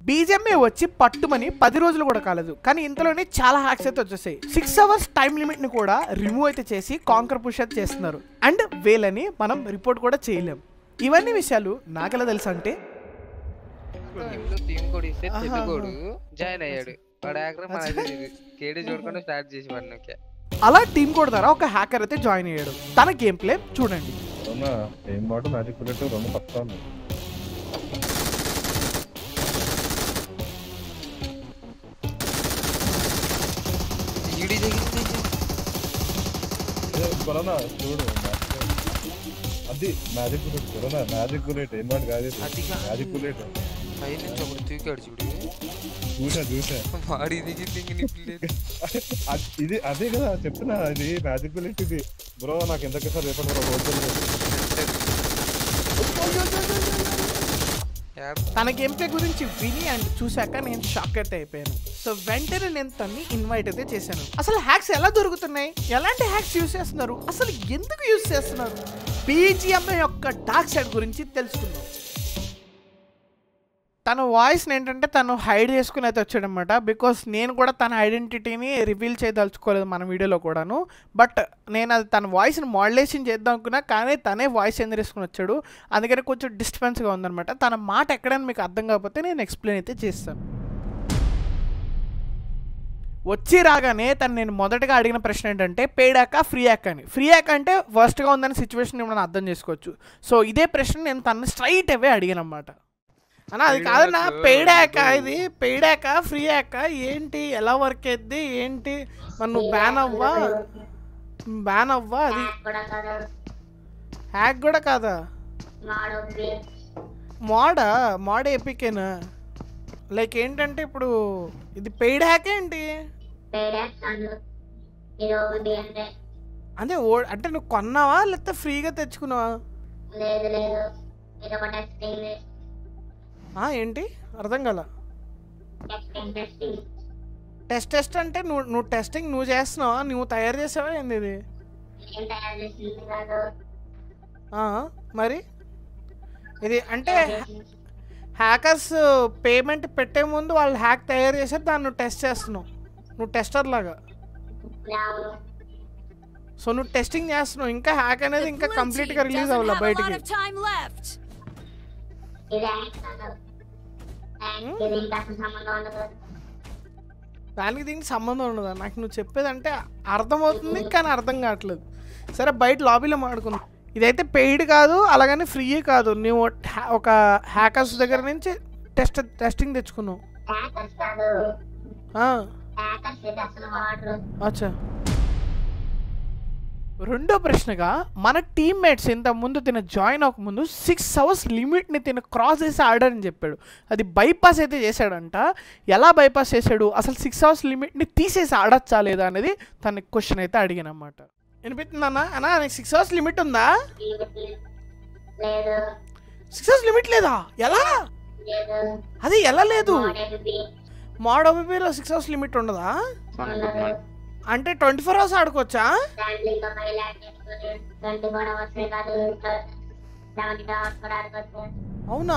BJMA వచ్చి పట్టుమని పది రోజులు కూడా కాలేదు కానీ ఇంతలోనే చాలా హ్యాక్స్ అయితే వచ్చేసాయి సిక్స్ అవర్స్ టైం లిమిట్ ని కూడా రిమూవ్ అయితే చేసి కాంకర్ పుష్ అయితే చేస్తున్నారు అండ్ వేలని మనం రిపోర్ట్ కూడా చేయలేం ఇవన్నీ విషయాలు నాకెలా తెలుసు అంటే టీంలో టీం కోడ్ ఇస్తే చెట్టుకోడు జాయిన్ అయ్యాడు వాడు హ్యాకర్ మనకి తెలియదు కేడీ చూడకుండా స్టార్ట్ చేసి వాడిని ఓకే అలా టీమ్ కోడ్ ద్వారా ఒక హ్యాకర్ అయితే జాయిన్ అయ్యాడు తన గేమ్ ప్లే చూడండి అవునా ఏం మాట మ్యాజిక్ బుల్లెట్ రెండు పక్కా ఉన్నాయి ఈడి తగిలింది ఏ, కొలనా చూడు అది మ్యాజిక్ బుల్లెట్ కొలనా మ్యాజిక్ బుల్లెట్ ఏం మాట కాదు ఇది. అదిగా. మ్యాజిక్ బుల్లెట్ పై నుంచి ఒకటి తూకాడు చూడు చూసా చూసా వాడి దిగింది ఇంక నిప్పు లేదు అది- ఇది అదే కదా చెప్తున్నా ఇది మ్యాజిక్ బుల్లెట్ ఇది బ్రో నాకు ఎంతకసారి రేపటి వరకు హోల్సేల్ యాడ్ తన గేమ్ ప్లే గురించి విని అండ్ చూశాక నేను షాక్ అయితే అయిపోయాను సో వెంటనే నేను తన్ని ఇన్వైట్ అయితే చేశాను అసలు హ్యాక్స్ ఎలా దొరుకుతున్నాయి ఎలాంటి హ్యాక్స్ యూస్ చేస్తున్నారు అసలు ఎందుకు యూస్ చేస్తున్నారు బీజిఎంఐ యొక్క డార్క్ సైడ్ గురించి తెలుసుకుందాం తన వాయిస్ ఏంటంటే తను హైడ్ చేసుకుని అయితే వచ్చాడనమాట బికాస్ నేను కూడా తన ఐడెంటిటీని రివీల్ చేయదలుచుకోలేదు మన వీడియోలో కూడాను బట్ నేను అది తన వాయిస్ని మాడ్యులేషన్ చేద్దాం అనుకున్నా కానీ తనే వాయిస్ చేంజ్ చేసుకుని వచ్చాడు అందుకని కొంచెం డిస్టర్బెన్స్గా ఉందన్నమాట తన మాట ఎక్కడైనా మీకు అర్థం కాకపోతే నేను ఎక్స్ప్లెయిన్ అయితే చేస్తాను వచ్చి రాగానే తను నేను మొదటగా అడిగిన ప్రశ్న ఏంటంటే పెయిడ్ యాక్ ఫ్రీ యాక్ అని ఫ్రీ యాక్ అంటే వర్స్ట్గా ఉందని సిచ్యువేషన్ మనం అర్థం చేసుకోవచ్చు సో ఇదే ప్రశ్న నేను తను స్ట్రైట్ అవే అడిగానమాట అన్న అది Paid కాదన్నా hack, పెయిడ్ యాక్ ఇది. ఇది పెయిడ్ యాక్ ఫ్రీ యాక్ ఏంటి ఎలా వర్క్ అయ్యిద్ది ఏంటి మరి నువ్వు బ్యాన్ అవ్వా బ్యాన్ అవ్వా అది కూడా కాదు హ్యాక్ కూడా కాదా మాడొద్ది మోడా మోడ్ ఎపికేనా లైక్ ఏంటంటే ఇప్పుడు ఇది పెయిడ్ హ్యాక్ ఏంటి పేడేస్తాను ఇది ఒకటి అంటే అంటే ఓ అంటే నువ్వు కొన్నావా లేకపోతే ఫ్రీగా తెచ్చుకున్నావా లేదు లేదు ఇది ఒక టెస్టింగ్ ఆ, ఏంటి అర్థం కాల టెస్టింగ్ టెస్టింగ్ టెస్ట్ టెస్ట్ అంటే నువ్వు నువ్వు టెస్టింగ్ నువ్వు చేస్తున్నావా నువ్వు తయారు చేసావా ఏంది ఇది ఏం తయారు చేసింది కాదు ఆ, మరి ఇది అంటే హ్యాకర్స్ పేమెంట్ పెట్టే ముందు వాళ్ళు హ్యాక్ తయారు చేసారు దాన్ని నువ్వు టెస్ట్ చేస్తున్నావు నువ్వు టెస్టర్ లాగా అవును సో నువ్వు టెస్టింగ్ చేస్తున్నావు ఇంకా హ్యాక్ అనేది ఇంకా Blue కంప్లీట్ గా team రిలీజ్ doesn't అవ్వాలి have a lot బయటికి of time left. ఇది హ్యాక్ కాదు హ్యాక్ ఇది ఇంకా అసలు సంబంధం ఉండదు దానికి దీనికి సంబంధం ఉండదు నాకు నువ్వు చెప్పేది అంటే అర్థమవుతుంది కానీ అర్థం కావట్లేదు సరే బయట లాబీలో మాడుకుందాం ఇదైతే పెయిడ్ కాదు అలాగని ఫ్రీ కాదు నువ్వు హ్యా- ఒక హ్యాకర్స్ దగ్గర నుంచి టెస్ట్ టెస్టింగ్ తెచ్చుకున్నావు హ్యాకర్స్ కాదు ఆ, హ్యాకర్స్ ఇది అసలు వాడరు అచ్చా రెండో ప్రశ్నగా మన టీమ్మేట్స్ ఇంత ముందు తిన జాయిన్ అవ్వకముందు సిక్స్ అవర్స్ లిమిట్ని తిన క్రాస్ చేసి ఆడారని చెప్పాడు అది బైపాస్ అయితే చేశాడంట ఎలా బైపాస్ చేశాడు అసలు సిక్స్ అవర్స్ లిమిట్ని తీసేసి ఆడచ్చా లేదా అనేది తన క్వశ్చన్ అయితే అడిగానమాట వినిపిస్తుందన్నా అన్నా నీకు సిక్స్ అవర్స్ లిమిట్ ఉందా లేదు సిక్స్ అవర్స్ లిమిట్ లేదా ఎలా లేదు అది ఎలా లేదు మోడల్ మోడ్ ఓబీలో సిక్స్ అవర్స్ లిమిట్ ఉండదా ఉండదు అంటే ట్వంటీ ఫోర్ అవర్స్ ఆడుకోవచ్చా దాంట్లో ఇంకా ఫైల్ యాడ్ చేసుకుని ట్వంటీ ఫోర్ అవర్స్ కాదు సెవెంటీ అవర్స్ కూడా ఆడుకోవచ్చు అవునా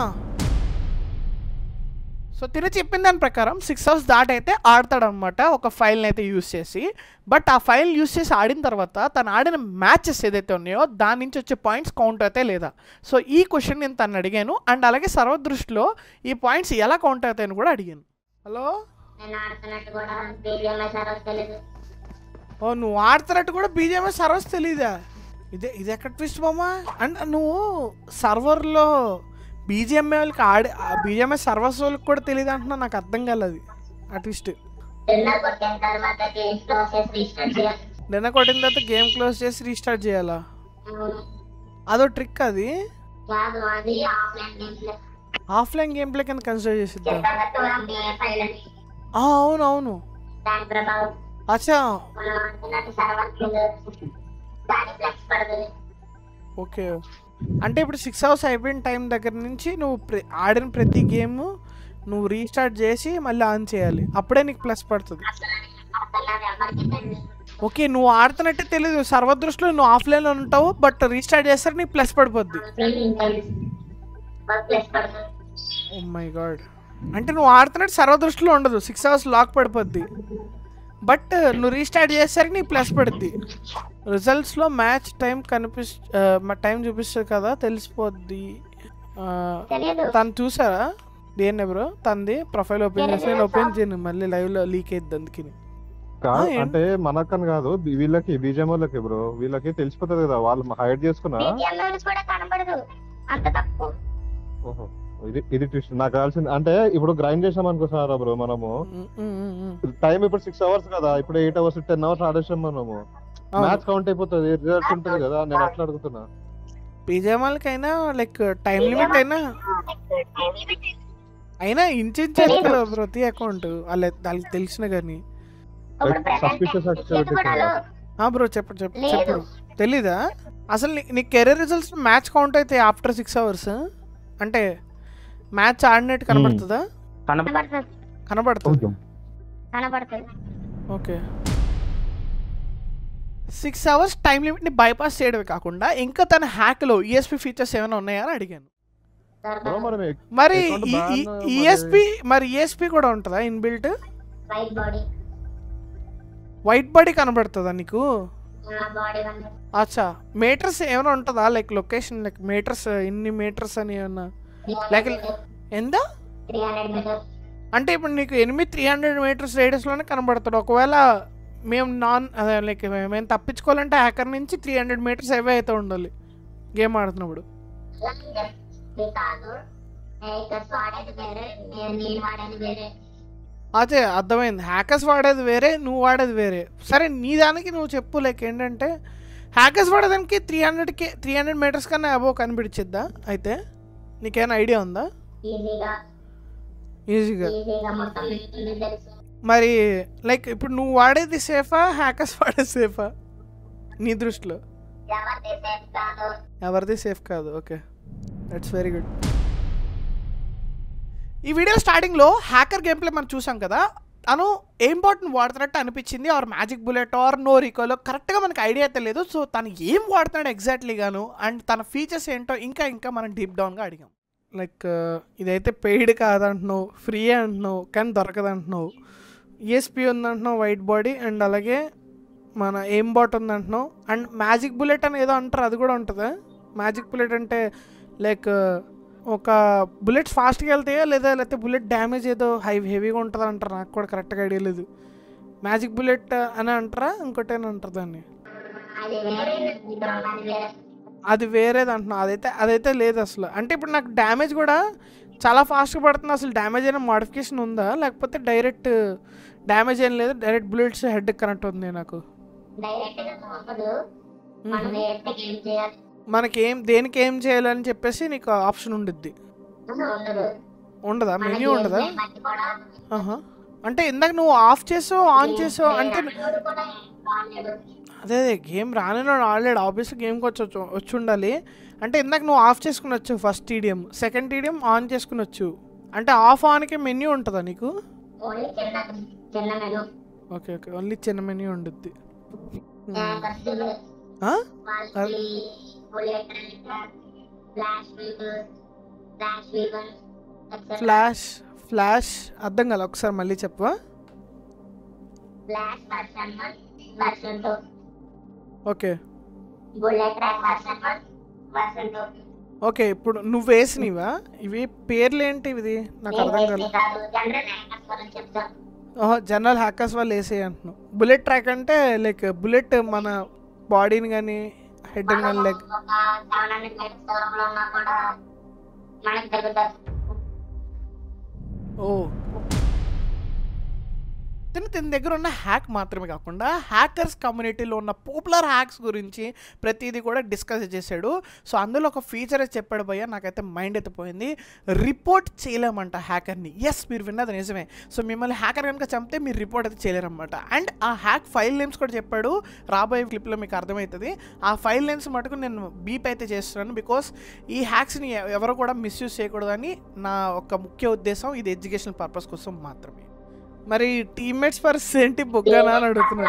సో తిన చెప్పిన దాని ప్రకారం సిక్స్ అవర్స్ దాటైతే ఆడతాడనమాట ఒక ఫైల్ని అయితే యూస్ చేసి బట్ ఆ ఫైల్ యూస్ చేసి ఆడిన తర్వాత తను ఆడిన మ్యాచెస్ ఏదైతే ఉన్నాయో దాని నుంచి వచ్చే పాయింట్స్ కౌంట్ అయితే లేదా సో ఈ క్వశ్చన్ నేను తను అడిగాను అండ్ అలాగే సర్వదృష్టిలో ఈ పాయింట్స్ ఎలా కౌంట్ అవుతాయని కూడా అడిగాను హలో నేను ఆడుతున్నట్టు కూడా బీజిఎంఐ సర్వర్ తెలీదు ఓ నువ్వు ఆడుతున్నట్టు కూడా బీజేఎంఐ సర్వర్స్ తెలీదా ఇదే ఇది ఎక్కడ ట్విస్ట్ బామ్మా అండ్ నువ్వు సర్వర్లో బీజేఎంఐ వాళ్ళకి ఆడి బీజేఎంఐ సర్వర్స్ వాళ్ళకి కూడా తెలియదు అంటున్నా నాకు అర్థం కాలేదు ఆ ట్విస్ట్ నిన్న కొట్టిన తర్వాత గేమ్ క్లోజ్ చేసి రీస్టార్ట్ చేయాలి నిన్న కొట్టిన తర్వాత గేమ్ క్లోజ్ చేసి రీస్టార్ట్ చేయాలా అవును. అదో ట్రిక్ అది కాదు అది offline game play offline game play కింద కన్సిడర్ చేసిద్దా చెప్పాక టూరం ఫైల్ అని ఆ, అవును అవును దాని ప్రభావం అచ్చా మనం ఆడుతున్నట్టు సర్వర్ దాని ఫ్లెక్స్ పడుతుంది ఓకే అంటే ఇప్పుడు సిక్స్ అవర్స్ అయిపోయిన టైం దగ్గర నుంచి నువ్వు ప్ర- ఆడిన ప్రతి గేమ్ నువ్వు రీస్టార్ట్ చేసి మళ్ళీ ఆన్ చేయాలి అప్పుడే నీకు ప్లస్ పడుతుంది అసలు అర్థం కాదు ఎవరికి తెలియదు ఓకే నువ్వు ఆడుతున్నట్టే తెలియదు సర్వదృష్టిలో నువ్వు ఆఫ్లైన్లో ఉంటావు బట్ రీస్టార్ట్ చేస్తే నీకు ప్లస్ పడిపోద్ది వర్క్ ప్లస్ పడుతుంది ఓ మై గాడ్ అంటే నువ్వు ఆడుతున్నట్టు సర్వ దృష్టిలో ఉండదు సిక్స్ అవర్స్ లాక్ పడిపోద్ది బట్ నువ్వు రీస్టార్ట్ చేసేసరికి నీకు ప్లస్ పడుద్ది రిజల్ట్స్లో మ్యాచ్ టైం కనిపిస్ టైం చూపిస్తుంది కదా తెలిసిపోద్ది ఆ, తెలియదు తను చూసారా దేన్ని బ్రో తనది ప్రొఫైల్ ఓపెన్ చేసి నేను ఓపెన్ చేయను మళ్ళీ లైవ్లో లీక్ అయ్యింది అందుకని కాదు ఆ, ఏం- అంటే మనకని కాదు వీళ్ళకి బీజేఎం వాళ్ళకి బ్రో వీళ్ళకి తెలిసిపోతుంది కదా వాళ్ళు హైడ్ చేసుకున్నా BGM లో నుంచి కూడా కనబడదు అంత తప్పు ఓహో ఇది ఇది ట్విస్ట్ నాకు కావాల్సింది అంటే ఇప్పుడు గ్రైండ్ చేసాం అనుకోసారా బ్రో మనము ఉమ్, ఉమ్, ఉమ్, ఉమ్. టైం ఇప్పుడు సిక్స్ అవర్స్ కదా ఇప్పుడు ఎయిట్ అవర్స్ టెన్ అవర్స్ ఆడేసాం మనము అవును. మ్యాచ్ కౌంట్ అయిపోతుంది రిజల్ట్ ఉంటుంది కదా నేను అట్లా అడుగుతున్నా పీజే వాళ్ళకైనా లైక్ టైం లిమిట్ అయినా అయినా ఇంచెంచు కదా ప్రతి అకౌంట్ వాళ్ళ వాళ్ళకి తెలిసిన కానీ ఇప్పుడు present suspicious ఇచ్చేది activity కూడా కదా. ఆ బ్రో చెప్పు చెప్పు లేదు. చెప్పు తెలీదా అసలు నీ- నీ కెరీర్ రిజల్ట్స్ మ్యాచ్ కౌంట్ అయితే ఆఫ్టర్ సిక్స్ అవర్స్ అంటే మ్యాచ్ ఆడినట్టు కనబడుతుందా కనబడుతుంది కనబడుతుంది కనబడుతుంది ఓకే సిక్స్ అవర్స్ టైం లిమిట్ని బైపాస్ చేయడమే కాకుండా ఇంకా తన హ్యాక్లో ఈఎస్పి ఫీచర్స్ ఏమైనా ఉన్నాయా అని అడిగాను బ్రో మరి మీ- మరి Account ban మరి- ఈఎస్పి మరి ఈఎస్పి కూడా ఉంటుందా inbuilt white body white body కనబడుతుందా నీకు బాడీ ఉంది అచ్చా మీటర్స్ ఏమైనా ఉంటుందా లైక్ లొకేషన్ లైక్ మీటర్స్ ఇన్ని మీటర్స్ అని ఏమన్నా లైక్ ఎంత త్రీ హండ్రెడ్ మీటర్స్ అంటే ఇప్పుడు నీకు ఎనిమిది త్రీ హండ్రెడ్ మీటర్స్ రేడియస్లోనే కనబడతాడు ఒకవేళ మేము నాన్ అదే లైక్ మేము తప్పించుకోవాలంటే హ్యాకర్ నుంచి త్రీ హండ్రెడ్ మీటర్స్ అవే అయితే ఉండాలి గేమ్ ఆడుతున్నప్పుడు ఇది కాదు మేకర్స్ వాడేది వేరే నేను నేను వాడేది వేరే అదే అర్థమైంది హ్యాకర్స్ వాడేది వేరే నువ్వు వాడేది వేరే సరే నీ దానికి నువ్వు చెప్పు లైక్ ఏంటంటే హ్యాకర్స్ వాడేదానికి త్రీ హండ్రెడ్కి త్రీ హండ్రెడ్ మీటర్స్ కన్నా అబోవ్ కనిపించిద్దా అయితే నీకేమైనా ఐడియా ఉందా ఈజీగా ఈజీగా ఈజీగా మొత్తం మీకు తెలుసు మరి లైక్ ఇప్పుడు నువ్వు వాడేది సేఫా హ్యాకర్స్ వాడేది సేఫా నీ దృష్టిలో ఎవరిది సేఫ్ కాదు ఎవరిది సేఫ్ కాదు ఓకే దట్స్ వెరీ గుడ్ ఈ వీడియో స్టార్టింగ్లో హ్యాకర్ గేమ్ ప్లే మనం చూసాం కదా తను ఏం బాట్ని వాడుతున్నట్టు అనిపించింది or magic bullet or no రికోలో కరెక్ట్గా మనకి ఐడియా అయితే లేదు సో తను ఏం వాడుతున్నాడు ఎగ్జాక్ట్లీ గాను అండ్ తన ఫీచర్స్ ఏంటో ఇంకా ఇంకా మనం డీప్ డౌన్గా అడిగాం లైక్ ఇదైతే పెయిడ్ కాదంటున్నావు ఫ్రీ అంటున్నావు కానీ దొరకదంటున్నావు ఈఎస్పి ఉందంటున్నావు వైట్ బాడీ అండ్ అలాగే మన ఏం బాట్ ఉందంటున్నావు అండ్ మ్యాజిక్ బుల్లెట్ అని ఏదో అంటారు అది కూడా ఉంటుందా మ్యాజిక్ బుల్లెట్ అంటే లైక్ ఒక బుల్లెట్స్ ఫాస్ట్గా వెళ్తాయా లేదా లేకపోతే బుల్లెట్ డ్యామేజ్ ఏదో హై హెవీగా ఉంటుంది అంటారు నాకు కూడా కరెక్ట్గా ఐడియా లేదు మ్యాజిక్ బుల్లెట్ అని అంటారా ఇంకోటి అని అంటారు దాన్ని అది వేరే ఇక్కడ ఉన్నది వేరే అది వేరేది అంటున్నా అదైతే అదైతే లేదు అసలు అంటే ఇప్పుడు నాకు డ్యామేజ్ కూడా చాలా ఫాస్ట్గా పడుతుంది అసలు డ్యామేజ్ అయిన మోడిఫికేషన్ ఉందా లేకపోతే డైరెక్ట్ డ్యామేజ్ ఏం లేదు డైరెక్ట్ బుల్లెట్స్ హెడ్ కనెక్ట్ ఉంది నాకు డైరెక్ట్ గా అవ్వదు మనం డైరెక్ట్ ఏం చేయాలి మనకి ఏం దేనికి ఏం చేయాలని చెప్పేసి నీకు ఆప్షన్ ఉండిద్ది ఉండదు ఉండదా మన మెన్యూ ఉండదా game బట్టి కూడా ఆహా. అంటే ఇందాక నువ్వు ఆఫ్ చేసావు ఆన్ చేసావు అంటే ఎవరు కూడా బాగాలేదు అదే అదే గేమ్ రాని ఆల్రెడీ ఆబ్వియస్గా గేమ్కి వచ్చి వచ్చి- వచ్చి ఉండాలి అంటే ఇందాక నువ్వు ఆఫ్ చేసుకుని వచ్చు ఫస్ట్ టీడియం సెకండ్ టీడియం ఆన్ చేసుకుని వచ్చు అంటే ఆఫ్ ఆన్కి మెన్యూ ఉంటుందా నీకు ఓన్లీ చిన్న చిన్న మెను ఓకే ఓకే ఓన్లీ చిన్న మెన్యూ ఉండుద్ది ఖర్చులు ఆ? వాళ్ళకి బుల్లెట్ ఫ్లాష్ వీక్ ఫ్లాష్ వీవన్ ఫ్లాష్ ఫ్లాష్ అర్థం కదా ఒకసారి మళ్ళీ చెప్పవా flash version one version two okay bullet track version one version two okay ఇప్పుడు నువ్వు వేసినవా ఇవి పేర్లు ఏంటి ఇది నాకు అర్థం కాలేదు కాదు జనరల్ హ్యాకర్స్ గురించి చెప్తాం ఓహో జనరల్ హ్యాకర్స్ వాళ్ళు వేసే అంటున్నావు బుల్లెట్ ట్రాక్ అంటే లైక్ బుల్లెట్ మన బాడీని కానీ హెడ్ని కానీ లైక్ ఒక సెవెన్ హండ్రెడ్ మీటర్స్ దూరంలో ఉన్నా కూడా మనకి తగ్గుతుంది ఓ తిన తిన దగ్గర ఉన్న హ్యాక్ మాత్రమే కాకుండా హ్యాకర్స్ కమ్యూనిటీలో ఉన్న పాపులర్ హ్యాక్స్ గురించి ప్రతిదీ కూడా డిస్కస్ చేశాడు సో అందులో ఒక ఫీచర్ చెప్పాడు భయ్య నాకైతే మైండ్ అయితే పోయింది రిపోర్ట్ చేయలేమంట హ్యాకర్ని ఎస్ మీరు విన్నది నిజమే సో మిమ్మల్ని హ్యాకర్ కనుక చంపితే మీరు రిపోర్ట్ అయితే చేయలేరన్నమాట అండ్ ఆ హ్యాక్ ఫైల్ నేమ్స్ కూడా చెప్పాడు రాబోయే క్లిప్లో మీకు అర్థమవుతుంది ఆ ఫైల్ నేమ్స్ మటుకు నేను బీప్ అయితే చేస్తున్నాను బికాస్ ఈ హ్యాక్స్ని ఎవరు కూడా మిస్యూజ్ చేయకూడదని నా ఒక ముఖ్య ఉద్దేశం ఇది ఎడ్యుకేషనల్ పర్పస్ కోసం మాత్రమే మరి టీమ్మేట్స్ పరిస్థితి ఏంటి బొగ్గానా అని అడుగుతున్నాడు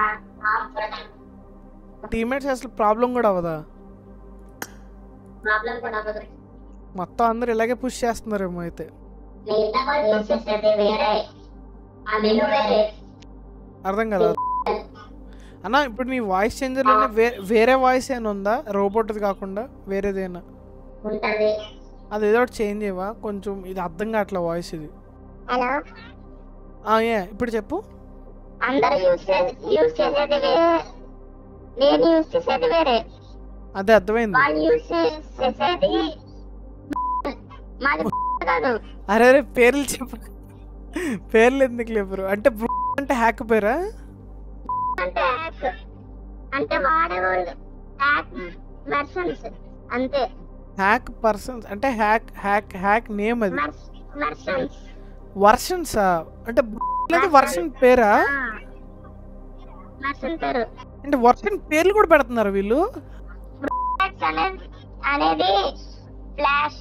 టీమ్మేట్స్ అసలు ప్రాబ్లం కూడా అవదా ప్రాబ్లం కూడా అవ్వదు మొత్తం అందరు ఇలాగే పుష్ చేస్తున్నారేమో అయితే మిగతా వాళ్ళు యూజ్ చేసేది వేరే ఆ మెను వేరే అర్థం కదా అన్న ఇప్పుడు నీ వాయిస్ చేంజర్లోనే వే వేరే వాయిస్ ఏమైనా ఉందా రోబోట్ది కాకుండా వేరేదేనా ఉంటది అది ఏదో ఒకటి చేంజ్ చేయవా కొంచెం ఇది అర్థం కావట్లే వాయిస్ ఇది హలో ఆ, ఏ ఇప్పుడు చెప్పు అందరూ యూజ్ చేసేది యూజ్ చేసేది వేరే నేను యూజ్ చేసేది వేరే అదే అర్థమైంది వాళ్ళు యూజ్ చేసేది మాది కాదు అరే అరే పేర్లు చెప్పు పేర్లు ఎందుకు లేపరు అంటే బ్రూ అంటే హ్యాక్ పేరా అంటే హ్యాక్ అంటే వాడేవాళ్ళు హ్యాక్ వెర్షన్స్ అంతే హ్యాక్ పర్సన్స్ అంటే హ్యాక్ హ్యాక్ హ్యాక్ నేమ్ అది వెర్షన్స్ వర్షన్సా అంటే లేదు వర్షన్ పేరా వెర్షన్ పేరు అంటే వర్షన్ పేర్లు కూడా పెడుతున్నారు వీళ్ళు హ్యాక్స్ అనేది అనేది ఫ్లాష్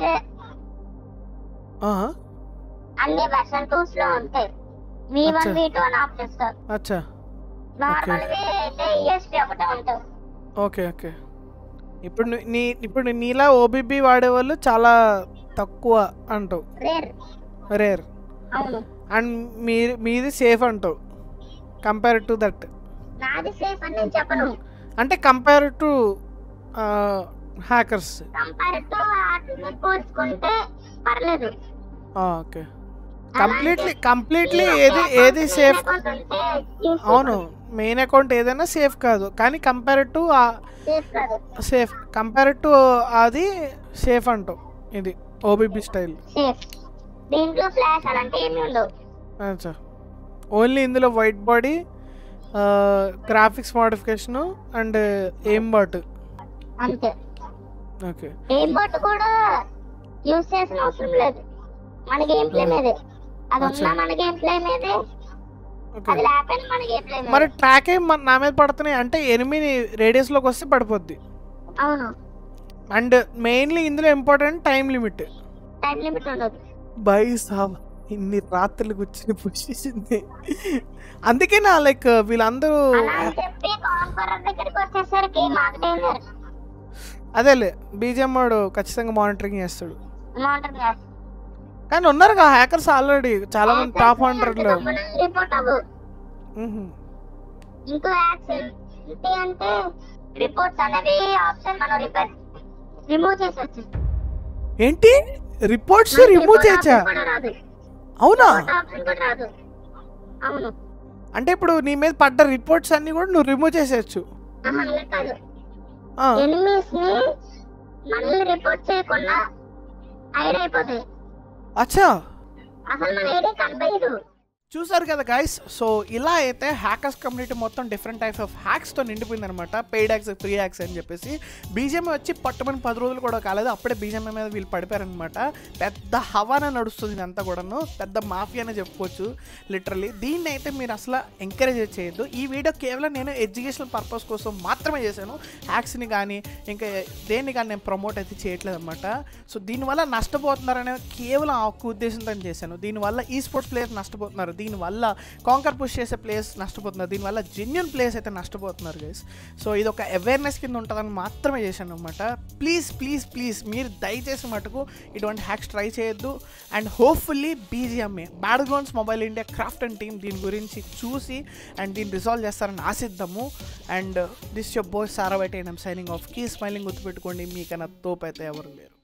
ఆ, అన్ని వెర్షన్ టూస్ లో ఉంటాయి వి వన్ అచ్చా. వి టూ అని ఆఫ్ చేస్తారు అచ్చా నార్మల్ వి అయితే ఈఎస్పి ఒకటే ఉంటుంది ఓకే ఓకే ఇప్పుడు నీ- నీ ఇప్పుడు నీలా ఓబీబీ వాడేవాళ్ళు చాలా తక్కువ అంటావు రేర్ రేర్ అవును అండ్ మీ మీది సేఫ్ అంటావు కంపేర్ టు దట్ నాది సేఫ్ అని నేను చెప్పను అంటే compare to hackers compare to వాటిని పోల్చుకుంటే పర్లేదు ఓకే కంప్లీట్లీ కంప్లీట్లీ ఏది ఏది సేఫ్ అవును మెయిన్ అకౌంట్ ఏదైనా సేఫ్ కాదు కానీ కంపేర్ టు సేఫ్ కాదు సేఫ్ కంపేర్ టు అది సేఫ్ అంటావు ఇది ఓబీబీ స్టైల్ సేఫ్ దీంట్లో ఫ్లాష్ అలాంటి ఏమి ఉండవు అచ్చా ఓన్లీ ఇందులో white body graphics modification and aim bot అంతే ఓకే గేమ్ బోర్డ్ కూడా యూజ్ చేసిన అవసరం లేదు మన గేమ్ ప్లే మీదే అది ఉన్నా మన గేమ్ ప్లే మీదే ఓకే అది లేకపోయినా మన గేమ్ ప్లే మరి మీదే ట్రాక్ ఏం మన- నా మీద పడుతున్నాయి అంటే ఎనిమిది రేడియస్లోకి వస్తే పడిపోద్ది అవును అండ్ మెయిన్లీ ఇందులో important time limit time limit ఉండదు బై సాబ్ ఇన్ని రాత్రులు కూర్చుని పుషింది అందుకే నా లైక్ వీళ్ళందరూ అలా అని చెప్పి కాన్ఫరెన్స్ దగ్గరికి వచ్చేసరికి మాకు డేంజర్ అదేలే బీజిఎం వాడు ఖచ్చితంగా మానిటరింగ్ చేస్తాడు మౌంటైన్ గ్యాస్ కానీ ఉన్నారుగా హ్యాకర్స్ ఆల్రెడీ చాలా మంది టాప్ హండ్రెడ్లో రిపోర్ట్ అవ్వు ఇంకో యాక్స్ ఏంటి అంటే రిపోర్ట్స్ అనేవి ఆప్షన్ మనం రిపేర్ రిమూవ్ చేసొచ్చు ఏంటి రిపోర్ట్స్ రిమూవ్ చేయొచ్చా కూడా రాదు అవునా ఆప్షన్ కూడా రాదు అవును అంటే ఇప్పుడు నీ మీద పడ్డ రిపోర్ట్స్ అన్ని కూడా నువ్వు రిమూవ్ చేసేయచ్చు ఆహా, అలా కాదు ఆ, ఎనిమీస్ ని మళ్ళీ రిపోర్ట్ చేయకుండా హైడ్ అయిపోతాయి అచ్చా అసలు మన ఐడి కనపడదు చూసారు కదా గైస్ సో ఇలా అయితే హ్యాకర్స్ కమ్యూనిటీ మొత్తం డిఫరెంట్ టైప్స్ ఆఫ్ హ్యాక్స్తో నిండిపోయింది అనమాట పెయిడ్ హ్యాక్స్ ఫ్రీ హ్యాక్స్ అని చెప్పేసి బీజేఎం వచ్చి పట్టుమని పది రోజులు కూడా కాలేదు అప్పుడే బీజేఎం మీద వీళ్ళు పడిపోయారనమాట పెద్ద హవానే నడుస్తుంది ఇదంతా కూడాను పెద్ద మాఫియానే చెప్పుకోవచ్చు లిటరలీ దీన్ని అయితే మీరు అసలు ఎంకరేజ్ చేయొద్దు ఈ వీడియో కేవలం నేను ఎడ్యుకేషనల్ పర్పస్ కోసం మాత్రమే చేశాను హ్యాక్స్ని కానీ ఇంకా దేన్ని కానీ నేను ప్రమోట్ అయితే చేయట్లేదు అనమాట సో దీనివల్ల నష్టపోతున్నారనే కేవలం ఆ ఒక్క ఉద్దేశంతో చేశాను దీనివల్ల ఈ స్పోర్ట్స్ ప్లేయర్స్ నష్టపోతున్నారు దీనివల్ల కాంకర్ పుష్ చేసే ప్లేయర్స్ నష్టపోతున్నారు దీనివల్ల జెన్యున్ ప్లేయర్స్ అయితే నష్టపోతున్నారు గైస్ సో ఇది ఒక అవేర్నెస్ కింద ఉంటుందని మాత్రమే చేశాను అనమాట ప్లీజ్ ప్లీజ్ ప్లీజ్ మీరు దయచేసి మటుకు ఇటువంటి హ్యాక్స్ ట్రై చేయొద్దు and hopefully BGMI battlegrounds mobile India Krafton and team దీని గురించి చూసి అండ్ దీన్ని రిజాల్వ్ చేస్తారని ఆశిద్దాము అండ్ దిస్ యొక్క బోయ్ సారా బయట సైనింగ్ ఆఫ్ కీ స్మైలింగ్ గుర్తుపెట్టుకోండి మీకన్నా తోపు అయితే ఎవరు లేరు